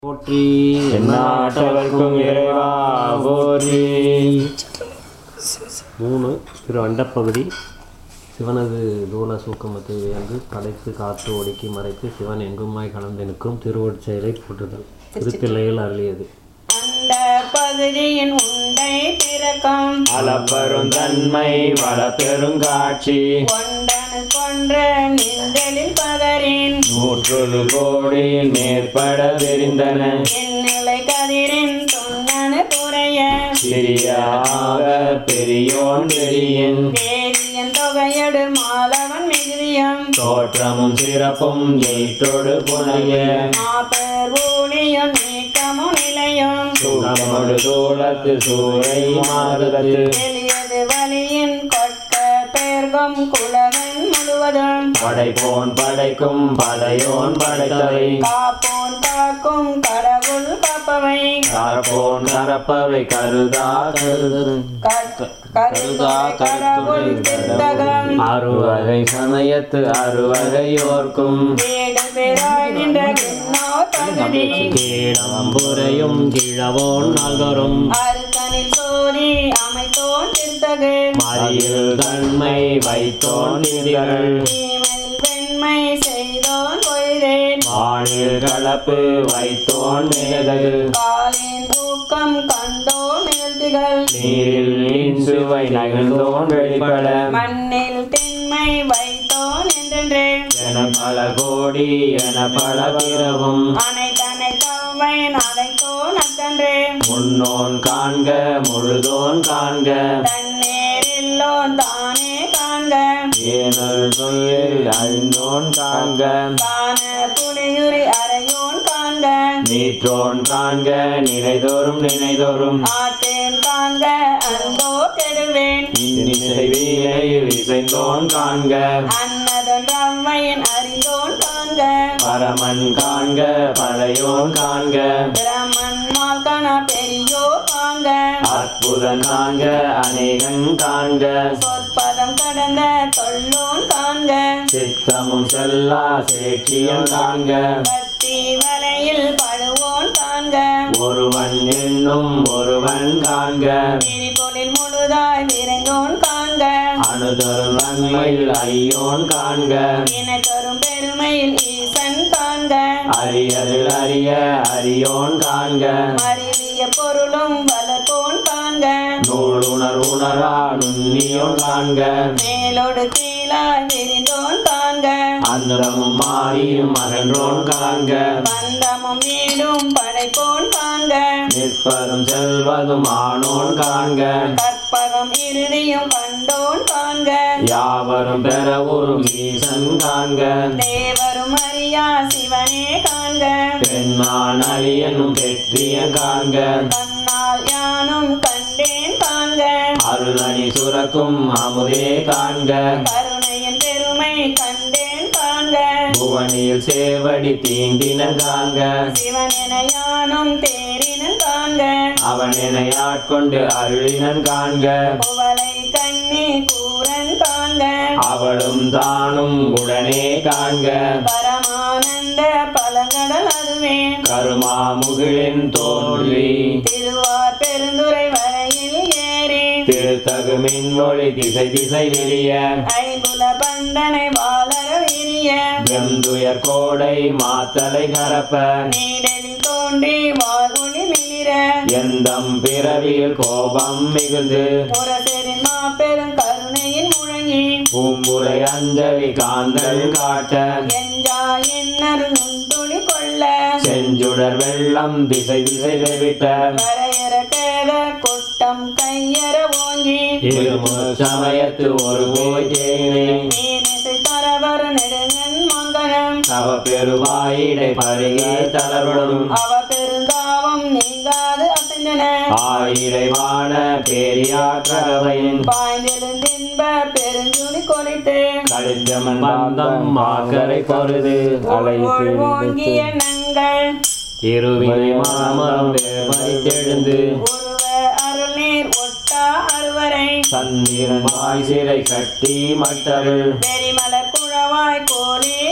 போற்றி எந்நாட்டவர்க்கும் இறைவா போற்றி மூணு திரு அண்டப்பகுதி சிவனது தூல சூக்கமத்தை வியந்து படைத்து காத்து ஒடுக்கி மறைத்து சிவன் எங்குமாய் கலந்து நிற்கும் திருவொற்செயலை போற்றுதல் திருத்தில்லையில் அருளியது அந்த பகுதியின் உண்டை பிறக்கம் அளப்பெரும் தன்மை வளப்பெருங்காட்சி கொண்டனு கொன்ற நின்றலில் பதரின் நூற்றொரு கோடி மேற்பட தெரிந்தன என்னிலை கதிரின் தொன்னனு புரைய சிறியாக பெரியோன் பெரியன் வேதியன் தொகையடு மாலவன் மிகுதியம் தோற்றமும் சிறப்பும் ஏற்றோடு புனைய மாப்பர் ஊழியும் நீக்கமும் நிலையும் சுகமொடு சூழத்து சூறை மாறுதல் எளியது வலியின் கொட்க பேர்கம் குலகன் முழுவதும் படைப்போன் படைக்கும் படையோன் படைத்தவை காப்போன் காக்கும் கடவுள் காப்பவை கரப்போன் கரப்பவை கருதா கருதல் கருதா கடவுள் திருத்தகம் அறுவகை சமயத்து அறுவகையோர்க்கும் வீடு பெறாய் நின்ற விண்ணோ பகுதி கீழம்புரையும் கிழவோன் நால்வரும் அருக்கனில் சோதி அமைத்தோன் திருத்தகு மதியில் தன்மை வைத்தோன் நிதிகள் தீமையில் வெண்மை செய்தோன் பொய்தேன் வானில் கலப்பு வைத்தோன் மேதகு காலின் தூக்கம் கண்டோன் நிகழ்த்திகள் நீரில் நீன் சுவை நகர்ந்தோன் வெளிப்பட மண்ணில் திண்மை வைத்தோன் என்றென்றே என பல கோடி என பல பிறவும் அனைத்தனை தவ்வை அழைத்தோன் அத்தன்றே முன்னோன் காண்க முழுதோன் காண்க தன்னேரில்லோன் தானே காண்க ஏனல் தொழில் அழிந்தோன் காண்க காண புலியுரி அறையோன் காண்க நீற்றோன் காண்க நினைதோறும் நினைதோறும் ஆட்டேன் காண்க அந்தோ கெடுவேன் இன்னிசை வீணையில் இசைந்தோன் காண்க அன்னதன் ரம்மையின் அறிந்தோன் காண்க பரமன் காண்க பழையோன் காண்க பிரமன் மால்கன பெரியோ காண்க அற்புதன் காண்க அநேகன் காண்க சொற்பதம் கடந்த தொல்லோன் காண்க சித்தமும் செல்லா சேட்சியம் காண்க பக்தி வலையில் படுவோன் காண்க ஒருவன் என்னும் ஒருவன் காண்க திரிபொலில் முழுதாய் விரைந்தோன் காண்க அணுதரும் நன்மையில் ஐயோன் காண்க இனக்கரும் பெருமையில் ஈசன் காண்க அரியதில் அறிய அரியோன் காண்க அறிவிய பொருளும் வளர்ப்போன் காண்க நூல் உணர் உணரா நுண்ணியோன் காண்க மேலோடு கீழாய் விரிந்தோன் காண்க அந்தமும் மாறியும் அகன்றோன் காண்க பந்தமும் வீடும் படைப்போன் காண்க நிற்பதும் செல்வதும் ஆனோன் காண்க கற்பகம் இறுதியும் கண்டோன் காண்க யாவரும் பெறவுறும் ஈசன் காண்க தேவரும் அறியா சிவனே காண்க பெண்மான் அழியனும் பெற்றியன் காண்க கண்ணால் யானும் கண்டேன் காண்க அருளணி சுரக்கும் அமுதே காண்க கருணையின் பெருமை கண்டேன் காண்க புவனியில் சேவடி தீண்டினன் காண்க சிவன் என யானும் தேரினன் காண்க அவன் என்னை ஆட்கொண்டு அருளினன் காண்க புவளை கண்ணி கூரன் காண்க அவளும் தானும் உடனே காண்க பரமானந்த பழங்கடல் அதுவே கருமாமுகிலின் தோன்றி திருவார் பெருந்துரை வரையில் ஏறி திருத்தகு மின்மொழி திசை திசை விரிய ஐம்புல பந்தனை வாழற விரிய வெந்துயர் கோடை மாத்தலை கரப்ப நீடலில் தோன்றி வாழ்வொளி மிளிர எந்தம் பிறவியில் கோபம் மிகுந்து முரசரின் மாபெரும் கருணையின் முழங்கி பூம்புரை அஞ்சலி காந்தல் காட்ட எஞ்சா என்னரு நுண்துளி கொள்ள செஞ்சுடர் வெள்ளம் திசை திசை தெவிட்ட வரையற கேத கொட்டம் கையற ஓங்கி இருமுக சமயத்து ஒரு போய் தேனே மீனிசை தரவர் நெடுங்கன் மங்கனம் அவ பெருவாயிடை பருகே தளர்வடும் அவ பெருந்தாவம் நீங்காது அசைந்தன ஆயிரைவான பெரியாற்றவையின் பாய்ந்தெழுந்தின்ப பெருஞ்சுனி கொலைத்து கடிந்தமன் பந்தம் மாக்கரை பொருது அழைத்து ஓங்கிய நங்கள் இருவினை மாமரம் பறித்தெழுந்து உருவ அருள் நீர் ஒட்டா அறுவரை சந்திரன் வாய் சிறை கட்டி மட்டருள் வெறிமலர் குழவாய் கோலி நிறைய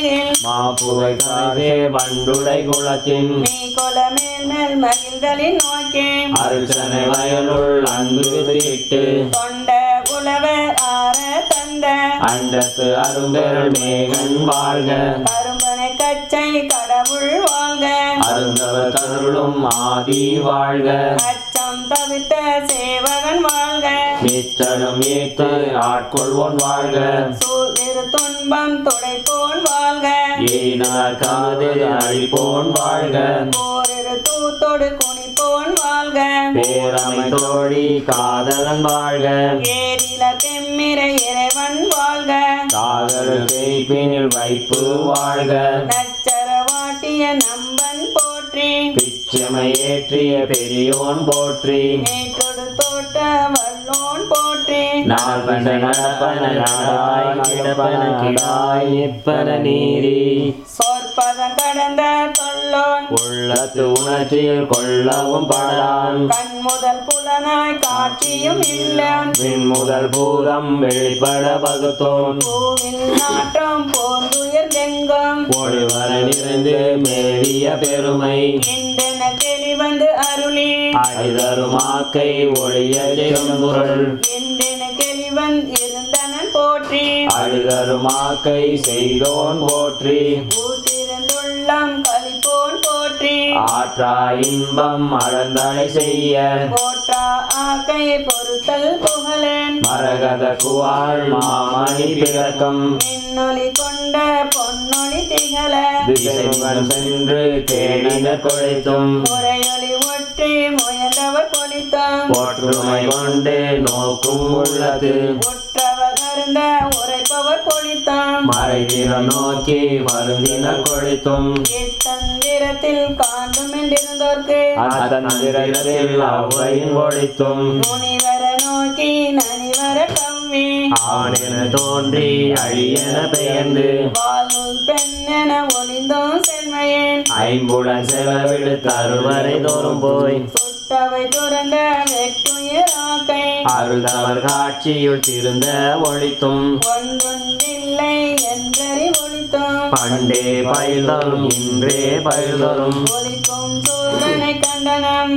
நெகில் மாப்புகை காசே வண்டுடை குளத்தின் மீ கொல மேல் மேல் மகிழ்தலின் நோக்கி அருச்சனை வயலுள் அன்பு வித்திட்டு கொண்ட உழவர் ஆற தந்த அண்டத்து அரும்பெருள் மேகன் வாழ்க கரும்பனை கச்சை கடவுள் வாழ்க அருந்தவர் தருளும் ஆதி வாழ்க அச்சம் தவிர்த்த சேவகன் வாழ்க நிச்சலும் ஏத்து ஆட்கொள்வோன் வாழ்க சூழ் இரு துன்பம் துடைப்போன் வாழ்க ஏனார் காது அழிப்போன் வாழ்க ஓரிரு தூத்தோடு குனிப்போன் வாழ்க பேரமை தோழி காதலன் வாழ்க ஏரில பெம்மிரை இறைவன் வாழ்க காதல் கேய்பினில் வைப்பு வாழ்க நச்சர வாட்டிய நம்பன் போற்றி பிச்சமை ஏற்றிய பெரியோன் போற்றி நேற்றொடு தோட்ட வல்லோன் போற்றி நாள் கண்ட நடப்பன நாடாய் கிடப்பன கிடாய் நிற்பன நீரி சொற்பதம் கடந்த தொல்லோன் உள்ளத்து உணர்ச்சியில் கொள்ளவும் படான் கண் முதல் புலனாய் காட்சியும் இல்லன் விண் முதல் பூதம் வெளிப்பட பகுத்தோன் பூவில் நாட்டம் போந்துயர்ந்தெங்கும் ஒளிவர நிறைந்து மேவிய பெருமை இன்றென தெளிவந்து அருளி அழிதருமாக்கை ஒளிய செம்பொருள் என்றென கெளிவன் இருந்தனன் போற்றி அழிதருமாக்கை செய்தோன் போற்றி ஊற்றிருந்துள்ளம் கலிப்போன் போற்றி ஆற்றா இன்பம் அளந்தனை செய்ய போற்றா ஆக்கையை பொறுத்தல் புகழேன் மரகத குவாள் மாமணி பிறக்கம் மின்னொளி கொண்ட பொன்னொளி திகழ திசைமுகன் சென்று தேனின கொழைத்தும் முறையொளி ஒற்றி முயன்றவர் பொலித்தம் போற்றுமை கொண்டு நோக்கும் உள்ளது உற்றவர் கருந்த உரைப்பவர் பொலித்தம் மறைதிற நோக்கி வருந்தின கொழைத்தும் இத்தந்திரத்தில் காண்டும் என்றிருந்தோர்க்கு அத்தந்திரத்தில் அவ்வையின் ஒழித்தும் முனிவர நோக்கி நனிவர கவ்வி ஆனென தோன்றி அழியென பெயர்ந்து வாழ்நூல் பெண்ணென ஒளிந்தோம் செல்மையேன் ஐம்புலன் செலவிடு தருவரை தோறும் போய் சுட்டவை துறந்த வெட்டுயிராக்கை அருள்தவர் காட்சியுள் திருந்த ஒழித்தும் ஒன்றொன்றில்லை என்றறி ஒளித்தோம் பண்டே பயில்தரும் இன்றே பயில்தரும் ஒளிக்கும் சூழனை கண்டனம்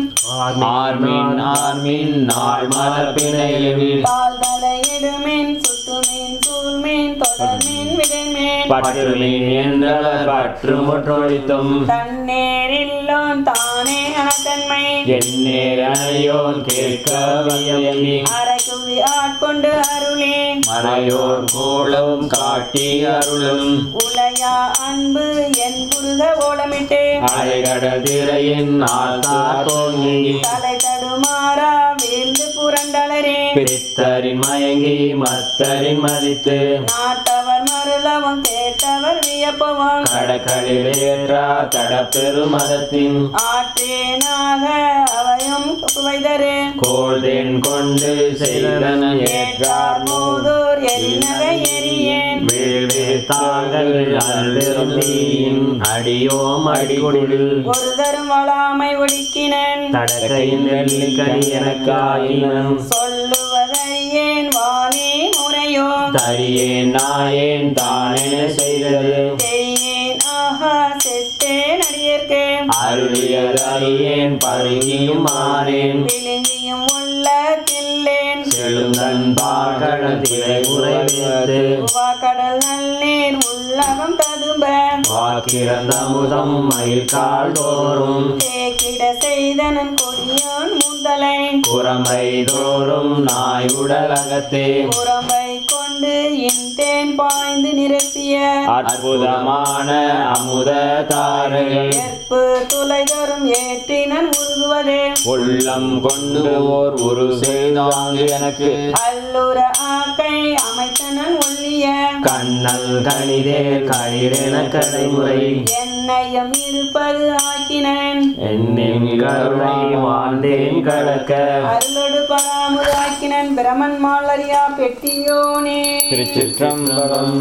ஆர்மின் ஆர்மின் நாள் மரப்பினையில் தாழ் தலையிடுமீன் சுட்டுமீன் சூழ்மீன் தொடர்மீன் விடைமீன் பற்றுமீன் என்றவர் பற்று முற்றொழித்தும் தன்னேரில்லோன் தானே அனத்தன்மை எண்ணேர் அணையோன் கேட்க வயமி அரைக்குவி ஆட்கொண்டு அருளே மறையோர் கோலம் காட்டி அருளும் உலையா அன்பு என் புருக ஓலமிட்டு அலைகடல் திரையின் ஆத்தா தோங்கி தலை தடுமாறா வீழ்ந்து புரண்டலரே பித்தரின் மயங்கி மத்தரின் மதித்து நாட்டவர் மருளவும் கேட்டவர் வியப்பவும் கடற்களில் ஏற்றா தடப்பெருமதத்தின் ஆற்றேனாக அவையும் குவைதரு கோள்தேன் கொண்டு செய்தன ஏற்றார் ஏற்றார் மூதூர் எரிநகை எரியேன் வீழ்வே தாங்கள் அருளின் அடியோம் அடிகுடில் ஒரு தரும் வளாமை ஒடுக்கினன் தடக்கையின் வெள்ளிக்கனி எனக்காயினம் சொல்லுவதையேன் வாணி முறையோ தரியேன் நாயேன் தானென செய்தது செய்யேன் ஆஹா செத்தேன் அடியேற்கு அருளியதறியேன் பருகியும் மாறேன் விழுங்கியும் உள்ள கில்லேன் செழுந்தன் பாகடல் திரை உறைவித்து உவா கடல் நல்லீர் உள்ளகம் ததும்ப வாக்கிறந்த முதம் மயில்கால் தோறும் தேக்கிட செய்தனன் கொடியோன் முந்தலை குரம்பை தோறும் நாய் உடலகத்தே புறம்பை கொண்டு என் தேன் பாய்ந்து நிரப்பிய அற்புதமான அமுத தாரைகள் ஏற்பு துளைதரும் ஏற்றினன் உருகுவதே உள்ளம் கொண்டு ஓர் உரு செய்தாங்கு எனக்கு அல்லுர ஆக்கை அமைத்தனன் ஒள்ளிய கண்ணல் கணிதே கணிதென கடைமுறை என்னையம் இருப்பது ஆக்கினன் என்னின் கருணை வாழ்ந்தேன் கலக்க அருளொடு பராமுதாக்கினன் பிரமன் மாலரியா பெட்டியோனே திருச்சிற்றம்பலம்